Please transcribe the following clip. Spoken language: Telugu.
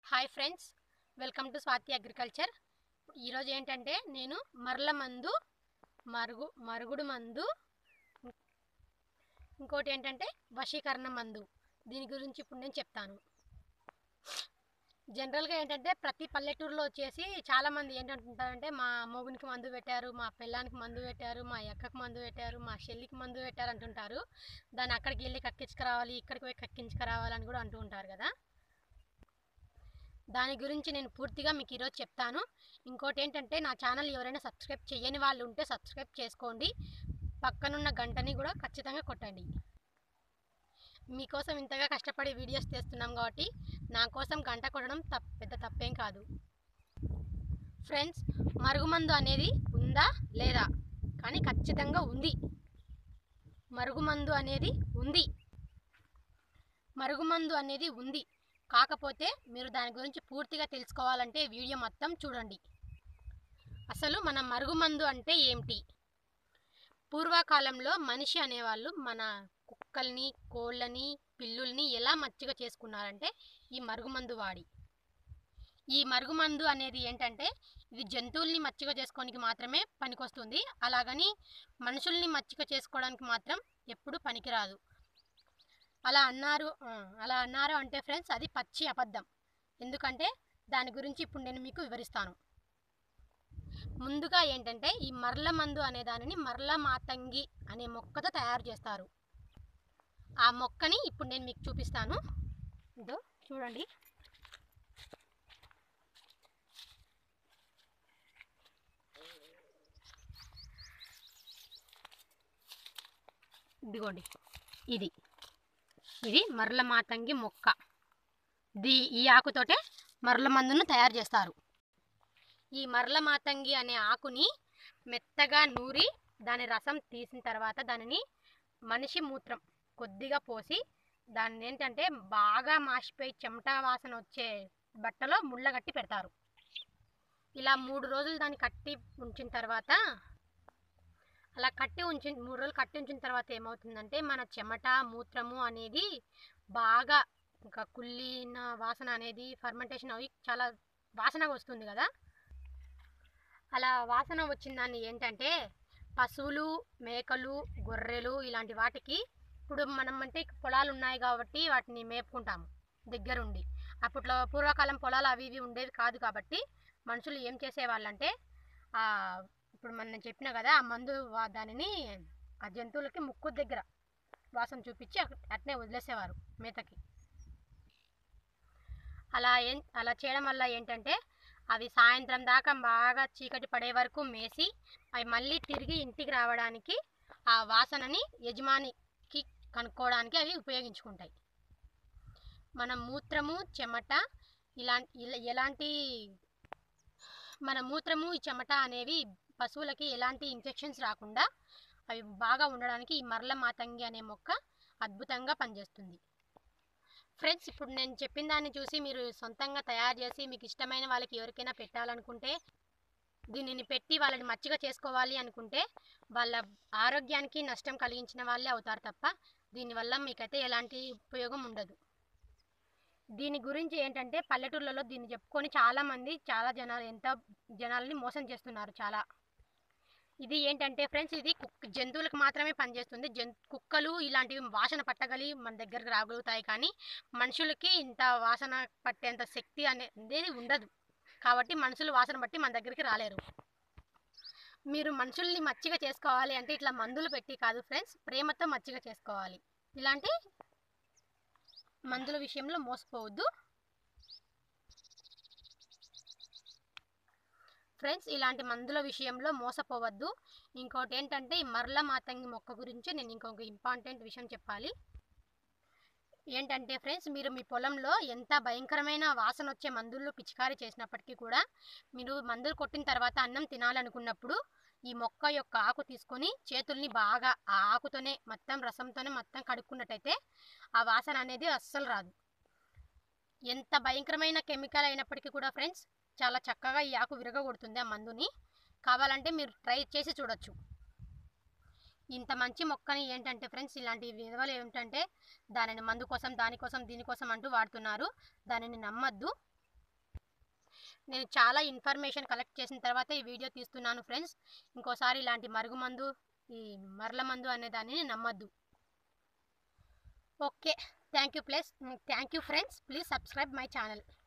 hi friends welcome to Swathi agriculture ఈరోజు ఏంటంటే నేను మరల మందు మరుగు మరుగుడు మందు ఇంకోటి ఏంటంటే వశీకరణ మందు దీని గురించి ఇప్పుడు నేను చెప్తాను జనరల్గా ఏంటంటే ప్రతి పల్లెటూరులో వచ్చేసి చాలామంది ఏంటంటుంటారంటే మా మొగునికి మందు పెట్టారు మా పిల్లానికి మందు పెట్టారు మా అక్కకి మందు పెట్టారు మా చెల్లికి మందు పెట్టారు అంటుంటారు దాన్ని అక్కడికి వెళ్ళి కక్కించుకురావాలి ఇక్కడికి పోయి కక్కించుకురావాలని కూడా అంటూ ఉంటారు కదా దాని గురించి నేను పూర్తిగా మీకు ఈరోజు చెప్తాను ఇంకోటి ఏంటంటే నా ఛానల్ ఎవరైనా సబ్స్క్రైబ్ చేయని వాళ్ళు ఉంటే సబ్స్క్రైబ్ చేసుకోండి పక్కనున్న గంటని కూడా ఖచ్చితంగా కొట్టండి మీకోసం ఇంతగా కష్టపడి వీడియోస్ చేస్తున్నాం కాబట్టి నా కోసం గంట కొట్టడం తప్ పెద్ద తప్పేం కాదు ఫ్రెండ్స్ మరుగుమందు అనేది ఉందా లేదా కానీ ఖచ్చితంగా ఉంది మరుగుమందు అనేది ఉంది మరుగుమందు అనేది ఉంది కాకపోతే మీరు దాని గురించి పూర్తిగా తెలుసుకోవాలంటే వీడియో మొత్తం చూడండి అసలు మన మరుగుమందు అంటే ఏమిటి పూర్వకాలంలో మనిషి అనేవాళ్ళు మన కుక్కల్ని కోళ్ళని పిల్లుల్ని ఎలా మచ్చిక చేసుకున్నారంటే ఈ మరుగుమందు వాడి ఈ మరుగుమందు అనేది ఏంటంటే ఇది జంతువుల్ని మచ్చిక చేసుకోవడానికి మాత్రమే పనికొస్తుంది అలాగని మనుషుల్ని మచ్చిక చేసుకోవడానికి మాత్రం ఎప్పుడు పనికిరాదు అలా అన్నారు ఆ, అలా అన్నారు అంటే ఫ్రెండ్స్ అది పచ్చి అబద్ధం ఎందుకంటే దాని గురించి ఇప్పుడు నేను మీకు వివరిస్తాను ముందుగా ఏంటంటే ఈ మరల మందు అనే దానిని మరల మాతంగి అనే మొక్కతో తయారు చేస్తారు ఆ మొక్కని ఇప్పుడు నేను మీకు చూపిస్తాను ఇదో చూడండి ఇదిగోండి ఇది ఇది మరల మాతంగి మొక్క దీ ఈ ఆకుతోటే మరల మందును తయారు చేస్తారు ఈ మరల మాతంగి అనే ఆకుని మెత్తగా నూరి దాని రసం తీసిన తర్వాత దానిని మనిషి మూత్రం కొద్దిగా పోసి దాన్ని ఏంటంటే బాగా మాసిపోయి చెమట వాసన వచ్చే బట్టలో ముళ్ళ కట్టి పెడతారు ఇలా మూడు రోజులు దాన్ని కట్టి ఉంచిన తర్వాత అలా కట్టి ఉంచి మూడు రోజులు కట్టి ఉంచిన తర్వాత ఏమవుతుందంటే మన చెమట మూత్రము అనేది బాగా ఇంకా కుళ్ళిన వాసన అనేది ఫర్మెంటేషన్ అవి చాలా వాసనగా వస్తుంది కదా అలా వాసన వచ్చిన దాన్ని ఏంటంటే పశువులు మేకలు గొర్రెలు ఇలాంటి వాటికి ఇప్పుడు మనం అంటే పొలాలు ఉన్నాయి కాబట్టి వాటిని మేపుకుంటాము దగ్గరుండి అప్పట్లో పూర్వకాలం పొలాలు అవి ఇవి ఉండేవి కాదు కాబట్టి మనుషులు ఏం చేసేవాళ్ళంటే ఆ ఇప్పుడు మనం చెప్పిన కదా ఆ మందు వా- దానిని ఆ జంతువులకి ముక్కు దగ్గర వాసన చూపించి అక్- అట్నే వదిలేసేవారు మేతకి అలా ఏం అలా చేయడం వల్ల ఏంటంటే అవి సాయంత్రం దాకా బాగా చీకటి పడే వరకు మేసి అవి మళ్ళీ తిరిగి ఇంటికి రావడానికి ఆ వాసనని యజమానికి కనుక్కోవడానికి అవి ఉపయోగించుకుంటాయి మన మూత్రము చెమట ఇలా ఇలా- ఎలాంటి మన మూత్రము ఈ చెమట అనేవి పశువులకి ఎలాంటి ఇన్ఫెక్షన్స్ రాకుండా అవి బాగా ఉండడానికి ఈ మరల మాతంగి అనే మొక్క అద్భుతంగా పనిచేస్తుంది ఫ్రెండ్స్ ఇప్పుడు నేను చెప్పిన దాన్ని చూసి మీరు సొంతంగా తయారు చేసి మీకు ఇష్టమైన వాళ్ళకి ఎవరికైనా పెట్టాలనుకుంటే దీనిని పెట్టి వాళ్ళని మచ్చిగా చేసుకోవాలి అనుకుంటే వాళ్ళ ఆరోగ్యానికి నష్టం కలిగించిన వాళ్ళే అవుతారు తప్ప దీనివల్ల మీకైతే ఎలాంటి ఉపయోగం ఉండదు దీని గురించి ఏంటంటే పల్లెటూర్లలో దీన్ని చెప్పుకొని చాలామంది చాలా జనాలు ఎంత జనాలని మోసం చేస్తున్నారు చాలా ఇది ఏంటంటే ఫ్రెండ్స్ ఇది కుక్ జంతువులకు మాత్రమే పనిచేస్తుంది జన్ కుక్కలు ఇలాంటివి వాసన పట్టగలి మన దగ్గరకు రాగలుగుతాయి కానీ మనుషులకి ఇంత వాసన పట్టేంత శక్తి అనేది ఉండదు కాబట్టి మనుషులు వాసన బట్టి మన దగ్గరికి రాలేరు మీరు మనుషుల్ని మచ్చిగా చేసుకోవాలి అంటే ఇట్లా మందులు పెట్టి కాదు ఫ్రెండ్స్ ప్రేమతో మచ్చిగా చేసుకోవాలి ఇలాంటి మందుల విషయంలో మోసపోవద్దు ఫ్రెండ్స్ ఇలాంటి మందుల విషయంలో మోసపోవద్దు ఇంకోటి ఏంటంటే ఈ మరల మాతంగి మొక్క గురించి నేను ఇంకొక ఇంపార్టెంట్ విషయం చెప్పాలి ఏంటంటే ఫ్రెండ్స్ మీరు మీ పొలంలో ఎంత భయంకరమైన వాసన వచ్చే మందులు పిచికారీ చేసినప్పటికీ కూడా మీరు మందులు కొట్టిన తర్వాత అన్నం తినాలనుకున్నప్పుడు ఈ మొక్క యొక్క ఆకు తీసుకొని చేతుల్ని బాగా ఆ ఆకుతోనే మొత్తం రసంతోనే మొత్తం కడుక్కున్నట్టయితే ఆ వాసన అనేది అస్సలు రాదు ఎంత భయంకరమైన కెమికల్ అయినప్పటికీ కూడా ఫ్రెండ్స్ చాలా చక్కగా ఈ ఆకు విరగగొడుతుంది ఆ మందుని కావాలంటే మీరు ట్రై చేసి చూడొచ్చు ఇంత మంచి మొక్కని ఏంటంటే ఫ్రెండ్స్ ఇలాంటి విధవలు ఏమిటంటే దానిని మందు కోసం దానికోసం దీనికోసం అంటూ వాడుతున్నారు దానిని నమ్మద్దు నేను చాలా ఇన్ఫర్మేషన్ కలెక్ట్ చేసిన తర్వాత ఈ వీడియో తీస్తున్నాను ఫ్రెండ్స్ ఇంకోసారి ఇలాంటి మరుగు మందు ఈ మరల మందు అనే దానిని నమ్మద్దు okay thank you please thank you friends please subscribe my channel